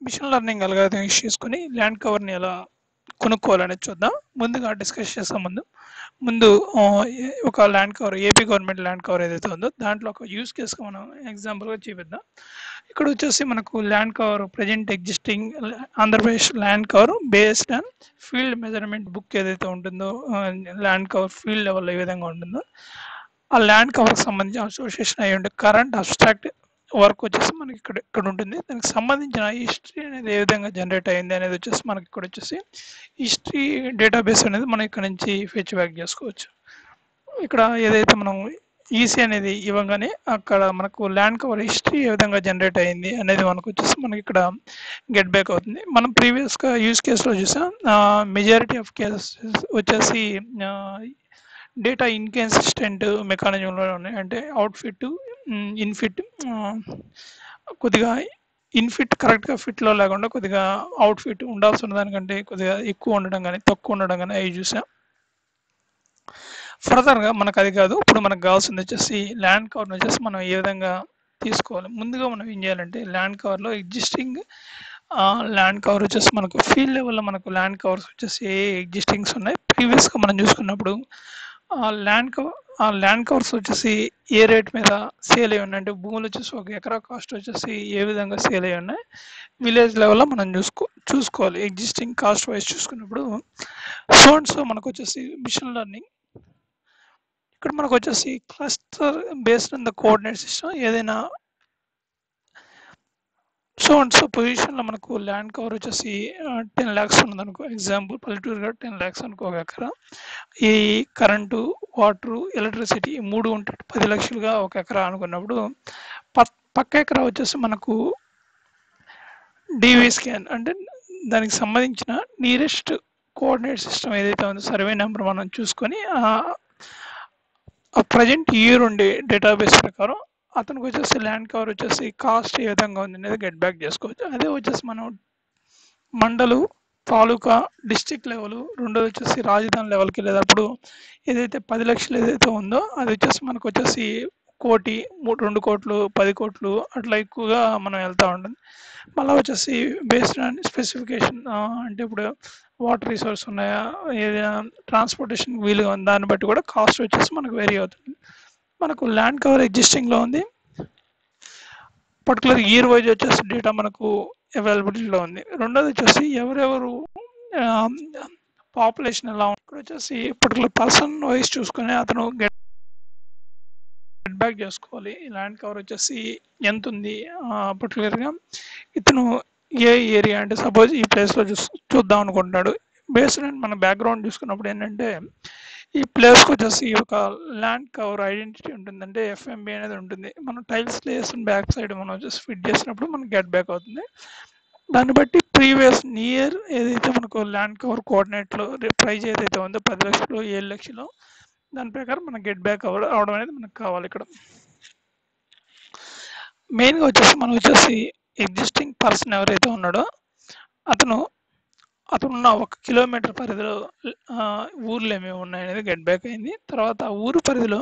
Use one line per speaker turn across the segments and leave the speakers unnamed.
machine learning algorithm use చేసుకొని land కవర్ని ఎలా కొనుక్కోవాలనేది చూద్దాం ముందుగా డిస్కస్ చేసే ముందు ముందు ఆ, ఏ- ఒక land cover AP government land cover ఏదైతే ఉందో దాంట్లో ఒక యూస్ కేసుగా మనం ఎగ్జాంపుల్గా చూపిద్దాం ఇక్కడ వచ్చేసి మనకు land cover present existing Andhra Pradesh land cover based on field measurement book ఏదైతే ఉంటుందో ల్యాండ్ కవర్ ఫీల్డ్ లెవెల్ ఏ విధంగా ఉంటుందో ఆ ల్యాండ్ కవర్కి సంబంధించి అసోసియేషన్ అయ్యి ఉండే కరెంట్ అబ్స్ట్రాక్ట్ వర్క్ వచ్చేసి మనకి ఇక్కడ ఇక్కడ ఉంటుంది దానికి సంబంధించిన హిస్టరీ అనేది ఏ విధంగా జనరేట్ అయింది అనేది వచ్చేసి మనకి ఇక్కడ వచ్చేసి హిస్టరీ డేటాబేస్ అనేది మనం ఇక్కడ నుంచి ఫెచ్ బ్యాక్ చేసుకోవచ్చు ఇక్కడ ఏదైతే మనం ఈసీ అనేది ఇవ్వగానే అక్కడ మనకు ల్యాండ్ కవర్ హిస్టరీ ఏ విధంగా జనరేట్ అయింది అనేది మనకు వచ్చేసి మనకి ఇక్కడ గెట్ బ్యాక్ అవుతుంది మనం ప్రీవియస్గా యూస్ కేసులో చూసాం మెజారిటీ ఆఫ్ కేసెస్ వచ్చేసి డేటా ఇన్కన్సిస్టెంట్ మెకానిజంలో ఉన్నాయి అంటే అవుట్ఫిట్ ఇన్ఫిట్ కొద్దిగా ఇన్ఫిట్ కరెక్ట్గా ఫిట్లో లేకుండా కొద్దిగా అవుట్ఫిట్ ఉండాల్సిన దానికంటే కొద్దిగా ఎక్కువ ఉండడం కానీ తక్కువ ఉండడం కానీ అవి చూసాం ఫర్దర్గా మనకు అది కాదు ఇప్పుడు మనకు కావాల్సింది వచ్చేసి ల్యాండ్ కవర్ని వచ్చేసి మనం ఏ విధంగా తీసుకోవాలి ముందుగా మనం ఏం చేయాలంటే ల్యాండ్ కవర్లో ఎగ్జిస్టింగ్ ల్యాండ్ కవర్ వచ్చేసి మనకు ఫీల్డ్ లెవెల్లో మనకు ల్యాండ్ కవర్స్ వచ్చేసి ఏ ఎగ్జిస్టింగ్స్ ఉన్నాయి ప్రీవియస్గా మనం చూసుకున్నప్పుడు ఆ ల్యాండ్ కవర్ ఆ ల్యాండ్ కవర్స్ వచ్చేసి ఏ రేట్ మీద సేల్ అయ్యి ఉన్నాయి అంటే భూములు వచ్చేసి ఒక ఎకరా కాస్ట్ వచ్చేసి ఏ విధంగా సేల్ అయ్యి ఉన్నాయి విలేజ్ లెవెల్లో మనం చూసుకో చూసుకోవాలి ఎగ్జిస్టింగ్ కాస్ట్ వైజ్ చూసుకున్నప్పుడు సోన్స్ మనకు వచ్చేసి మిషన్ లెర్నింగ్ ఇక్కడ మనకు వచ్చేసి cluster based on the coordinate system ఏదైనా సో అండ్ సో పొజిషన్లో మనకు ల్యాండ్ కవర్ వచ్చేసి టెన్ ల్యాక్స్ ఉంది అనుకో ఎగ్జాంపుల్ పల్లెటూరుగా టెన్ ల్యాక్స్ అనుకో ఒక ఎకరా ఈ కరెంటు వాటరు ఎలక్ట్రిసిటీ ఈ మూడు ఉంటే పది లక్షలుగా ఒక ఎకరా అనుకున్నప్పుడు పక్ పక్క ఎకరా వచ్చేసి మనకు డివి స్కాన్ అంటే దానికి సంబంధించిన నియరెస్ట్ కోఆర్డినేట్ సిస్టమ్ ఏదైతే ఉందో సర్వే నెంబర్ మనం చూసుకొని ఆ ప్రజెంట్ ఇయర్ ఉండే డేటాబేస్ ప్రకారం అతనికి వచ్చేసి ల్యాండ్ కవర్ వచ్చేసి కాస్ట్ ఏ విధంగా ఉంది అనేది గెట్ బ్యాక్ చేసుకోవచ్చు అదే వచ్చేసి మనం మండలు తాలూకా డిస్టిక్ లెవెల్ రెండోది వచ్చేసి రాజధాని లెవెల్కి వెళ్ళేటప్పుడు ఏదైతే పది లక్షలు ఏదైతే ఉందో అది వచ్చేసి మనకు వచ్చేసి కోటి మూడు రెండు కోట్లు పది కోట్లు అట్లా ఎక్కువగా మనం వెళ్తూ ఉంటుంది మళ్ళీ వచ్చేసి బేస్డ్ ఆన్ స్పెసిఫికేషన్ అంటే ఇప్పుడు వాటర్ రిసోర్స్ ఉన్నాయా ఏదైనా ట్రాన్స్పోర్టేషన్ వీలుగా ఉంది దాన్ని బట్టి కూడా కాస్ట్ వచ్చేసి మనకు వేరీ అవుతుంది మనకు ల్యాండ్ కవర్ ఎగ్జిస్టింగ్లో ఉంది పర్టికులర్ ఇయర్ వైజ్ వచ్చేసి డేటా మనకు అవైలబిలిటీలో ఉంది రెండోది వచ్చేసి ఎవరెవరు పాపులేషన్ ఎలా ఉంది ఇక్కడ వచ్చేసి పర్టికులర్ పర్సన్ వైజ్ చూసుకొని అతను గెట్ గెట్ బ్యాక్ చేసుకోవాలి ల్యాండ్ కవర్ వచ్చేసి ఎంత ఉంది పర్టికులర్గా ఇతను ఏ ఏరియా అంటే సపోజ్ ఈ ప్లేస్లో చూస్ చూద్దాం అనుకుంటున్నాడు బేస్డ్ అండ్ మన బ్యాక్గ్రౌండ్ చూసుకున్నప్పుడు ఏంటంటే ఈ ప్లేస్కి వచ్చేసి ఒక ల్యాండ్ కవర్ ఐడెంటిటీ ఉంటుంది అంటే ఎఫ్ఎంబి అనేది ఉంటుంది మనం టైల్స్ వేసిన బ్యాక్ సైడ్ మనం వచ్చేసి ఫిట్ చేసినప్పుడు మనకి గెట్ బ్యాక్ అవుతుంది దాన్ని బట్టి ప్రీవియస్ నియర్ ఏదైతే మనకు ల్యాండ్ కవర్ కోఆర్డినేట్లో ప్రైజ్ ఏదైతే ఉందో పది లక్షలు ఏడు లక్షలు దాని ప్రకారం మనకి గెట్ బ్యాక్ అవ్వడం అవడం అనేది మనకు కావాలి ఇక్కడ మెయిన్గా వచ్చేసి మనం వచ్చేసి ఎగ్జిస్టింగ్ పర్సన్ ఎవరైతే ఉన్నాడో అతను అతను ఉన్న ఒక కిలోమీటర్ పరిధిలో ఆ, ఊర్లు ఏమేమి ఉన్నాయనేది గెట్ బ్యాక్ అయింది తర్వాత ఆ ఊరు పరిధిలో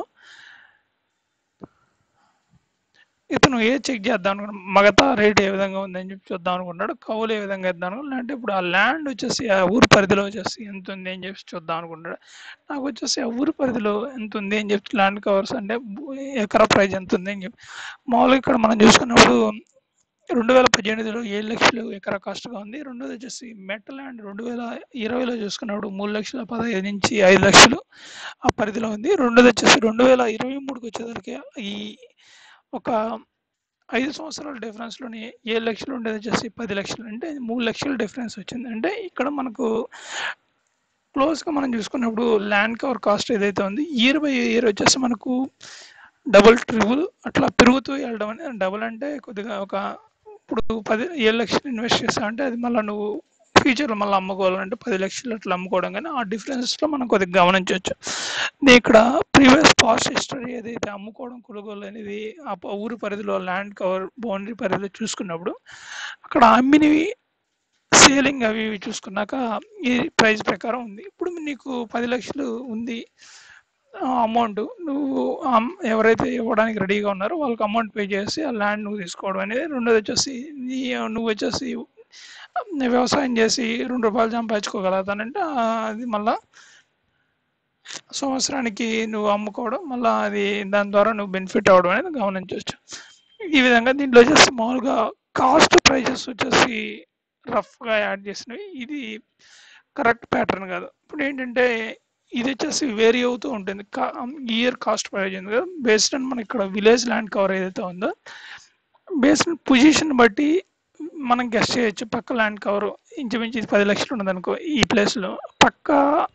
ఇతను ఏ చెక్ చేద్దాం అనుకున్నాడు మగతా రేట్ ఏ విధంగా ఉందని చెప్పి చూద్దాం అనుకున్నాడు కౌలు ఏ విధంగా ఇద్దాం అనుకున్నాడు అంటే ఇప్పుడు ఆ ల్యాండ్ వచ్చేసి ఆ ఊరు పరిధిలో వచ్చేసి ఎంత ఉంది అని చెప్పి చూద్దాం అనుకుంటాడు నాకు వచ్చేసి ఆ ఊరు పరిధిలో ఎంత ఉంది అని చెప్పి ల్యాండ్ కవర్స్ అంటే భూ- ఎకరా ప్రైస్ ఎంత ఉంది అని చెప్పి మామూలుగా ఇక్కడ మనం చూసుకున్నప్పుడు రెండు వేల పద్దెనిమిదిలో ఏడు లక్షలు ఎకరా కాస్ట్గా ఉంది రెండోది వచ్చేసి మెట్ ల్యాండ్ రెండు వేల ఇరవైలో చూసుకున్నప్పుడు మూడు లక్షల పదహైదు నుంచి ఐదు లక్షలు ఆ పరిధిలో ఉంది రెండోది వచ్చేసి రెండు వేల ఇరవై మూడుకి వచ్చేసరికి ఈ ఒక ఐదు సంవత్సరాల డిఫరెన్స్లోని ఏడు లక్షలు ఉండేది వచ్చేసి పది లక్షలు అంటే మూడు లక్షల డిఫరెన్స్ వచ్చింది అంటే ఇక్కడ మనకు క్లోజ్గా మనం చూసుకున్నప్పుడు ల్యాండ్ కవర్ కాస్ట్ ఏదైతే ఉంది ఇయర్ బై ఇయర్ వచ్చేసి మనకు డబుల్ ట్రిబుల్ అట్లా పెరుగుతూ వెళ్ళడం అనేది డబుల్ అంటే కొద్దిగా ఒక ఇప్పుడు పది ఏడు లక్షలు ఇన్వెస్ట్ చేస్తా అంటే అది మళ్ళీ నువ్వు ఫ్యూచర్లో మళ్ళీ అమ్ముకోవాలంటే పది లక్షలు అట్లా అమ్ముకోవడం కానీ ఆ డిఫరెన్స్లో మనం కొద్దిగా గమనించవచ్చు ఇది ఇక్కడ ప్రీవియస్ పాస్ట్ హిస్టరీ ఏదైతే అమ్ముకోవడం కొనుగోలు అనేది ఆ ప- ఊరి పరిధిలో ల్యాండ్ కవర్ బౌండరీ పరిధిలో చూసుకున్నప్పుడు అక్కడ అమ్మినవి సేలింగ్ అవి ఇవి చూసుకున్నాక ఈ ప్రైస్ ప్రకారం ఉంది ఇప్పుడు నీకు పది లక్షలు ఉంది అమౌంట్ నువ్వు అమ్- ఎవరైతే ఇవ్వడానికి రెడీగా ఉన్నారో వాళ్ళకి అమౌంట్ పే చేసి ఆ ల్యాండ్ నువ్వు తీసుకోవడం అనేది రెండోది వచ్చేసి నీ నువ్వు వచ్చేసి వ్యవసాయం చేసి రెండు రూపాయలు సంపాదించుకోగలుగుతానంటే ఆ, అది మళ్ళా సంవత్సరానికి నువ్వు అమ్ముకోవడం మళ్ళీ అది దాని ద్వారా నువ్వు బెనిఫిట్ అవ్వడం అనేది గమనించవచ్చు ఈ విధంగా దీంట్లో వచ్చేసి మామూలుగా కాస్ట్ ప్రైజెస్ వచ్చేసి రఫ్గా యాడ్ చేసినవి ఇది కరెక్ట్ ప్యాటర్న్ కాదు ఇప్పుడు ఏంటంటే ఇది వచ్చేసి వేరీ అవుతూ ఉంటుంది ఇయర్ కాస్ట్ ప్రైజ్ ఉంది కదా బేస్డ్ అని మన ఇక్కడ విలేజ్ ల్యాండ్ కవర్ ఏదైతే ఉందో బేస్డ్ పొజిషన్ బట్టి మనం గెస్ట్ చేయొచ్చు పక్క ల్యాండ్ కవర్ ఇంచుమించు ఇది పది లక్షలు ఉన్నది అనుకో ఈ ప్లేస్లో పక్క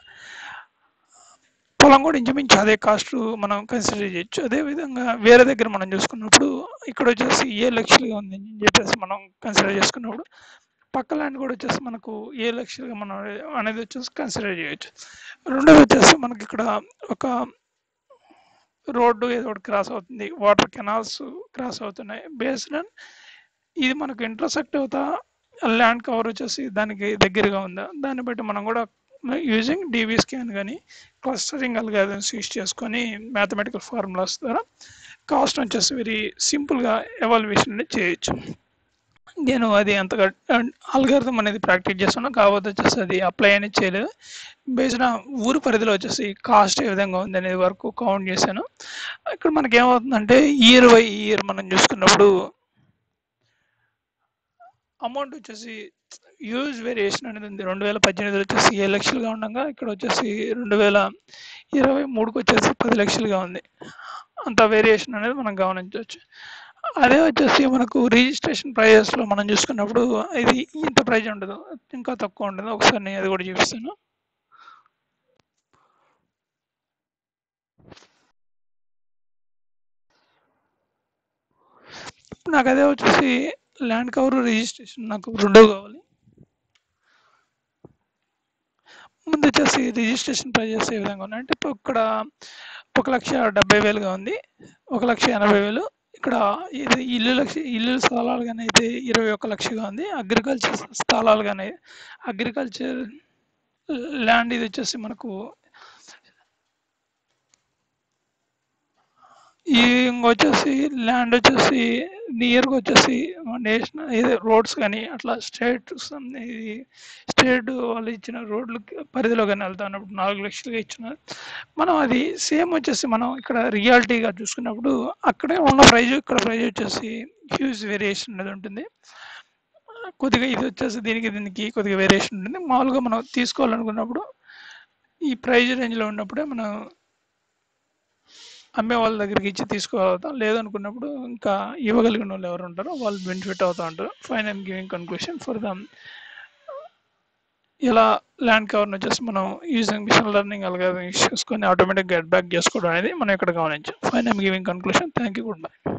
పొలం కూడా ఇంచుమించు అదే కాస్ట్ మనం కన్సిడర్ చేయొచ్చు అదే విధంగా వేరే దగ్గర మనం చూసుకున్నప్పుడు ఇక్కడ వచ్చేసి ఏ లక్షలుగా ఉంది అని చెప్పేసి మనం కన్సిడర్ చేసుకున్నప్పుడు పక్క ల్యాండ్ కూడా వచ్చేసి మనకు ఏ లక్షలుగా మనం అనేది వచ్చేసి కన్సిడర్ చేయొచ్చు రెండోది వచ్చేసి మనకి ఇక్కడ ఒక రోడ్డు ఏదో ఒకటి క్రాస్ అవుతుంది వాటర్ కెనాల్స్ క్రాస్ అవుతున్నాయి బేస్డ్ ఆన్ ఇది మనకు ఇంటర్సెక్ట్ అవుతా ల్యాండ్ కవర్ వచ్చేసి దానికి దగ్గరగా ఉందా దాన్ని బట్టి మనం కూడా యూజింగ్ డివి స్కాన్ కానీ క్లస్టరింగ్ అల్గారిథమ్స్ యూస్ చేసుకొని మ్యాథమెటికల్ ఫార్ములాస్ ద్వారా కాస్ట్ వచ్చేసి వెరీ సింపుల్గా ఎవాల్యుయేషన్ అనేది చేయొచ్చు నేను అది అంతగా అల్గారిథం అనేది ప్రాక్టీస్ చేస్తున్నా కాకపోతే వచ్చేసి అది అప్లై అనేది చేయలేదు బేస్డ్ ఊరు పరిధిలో వచ్చేసి కాస్ట్ ఏ విధంగా ఉంది అనేది వరకు కౌంట్ చేశాను ఇక్కడ మనకి ఏమవుతుందంటే ఇయర్ బై ఇయర్ మనం చూసుకున్నప్పుడు అమౌంట్ వచ్చేసి యూజ్ వేరియేషన్ అనేది ఉంది రెండు వేల పద్దెనిమిదిలో వచ్చేసి ఏ లక్షలుగా ఉండగా ఇక్కడ వచ్చేసి రెండు వేల ఇరవై మూడుకి వచ్చేసి పది లక్షలుగా ఉంది అంత వేరియేషన్ అనేది మనం గమనించవచ్చు అదే వచ్చేసి మనకు రిజిస్ట్రేషన్ ప్రైజెస్లో మనం చూసుకున్నప్పుడు ఇది ఇంత ప్రైజ్ ఉండదు ఇంకా తక్కువ ఉండదు ఒకసారి నేను అది కూడా చూపిస్తాను నాకు అదే వచ్చేసి ల్యాండ్ కవర్ రిజిస్ట్రేషన్ నాకు రెండో కావాలి ముందు వచ్చేసి రిజిస్ట్రేషన్ ప్రైజెస్ ఏ విధంగా ఉన్నాయి అంటే ఇప్పుడు ఇక్కడ ఒక లక్ష డెబ్బై వేలుగా ఉంది ఒక లక్ష ఎనభై వేలు ఇక్కడ ఇది ఇల్లు లక్ష ఇల్లు స్థలాలు కానీ అయితే ఇరవై ఒక లక్షగా ఉంది అగ్రికల్చర్ స్థలాలు కానీ అగ్రికల్చర్ ల్యాండ్ ఇది వచ్చేసి మనకు ఈ ఇంకొచ్చేసి ల్యాండ్ వచ్చేసి నియర్గా వచ్చేసి నేషనల్ ఇది రోడ్స్ కానీ అట్లా స్టేట్ ఇది స్టేట్ వాళ్ళు ఇచ్చిన రోడ్లు పరిధిలో కానీ వెళ్తా ఉన్నప్పుడు నాలుగు లక్షలుగా ఇచ్చినారు మనం అది సేమ్ వచ్చేసి మనం ఇక్కడ రియాలిటీగా చూసుకున్నప్పుడు అక్కడే ఉన్న ప్రైజ్ ఇక్కడ ప్రైజ్ వచ్చేసి హ్యూజ్ వేరియేషన్ అనేది ఉంటుంది కొద్దిగా ఇది వచ్చేసి దీనికి దీనికి కొద్దిగా వేరియేషన్ ఉంటుంది మామూలుగా మనం తీసుకోవాలనుకున్నప్పుడు ఈ ప్రైజ్ రేంజ్లో ఉన్నప్పుడే మనం అమ్మే వాళ్ళ దగ్గరికి ఇచ్చి తీసుకోగలుగుతాం లేదనుకున్నప్పుడు ఇంకా ఇవ్వగలిగిన వాళ్ళు ఎవరు ఉంటారో వాళ్ళు బెనిఫిట్ అవుతూ ఉంటారు fine I'm giving conclusion for the ఇలా ల్యాండ్ కవర్ని వచ్చేసి మనం యూజింగ్ మిషన్ లెర్నింగ్ అలాగే యూస్ చేసుకొని ఆటోమేటిక్ గెట్ బ్యాక్ చేసుకోవడం అనేది మనం ఇక్కడ గమనించాం fine I'm giving conclusion thank you good bye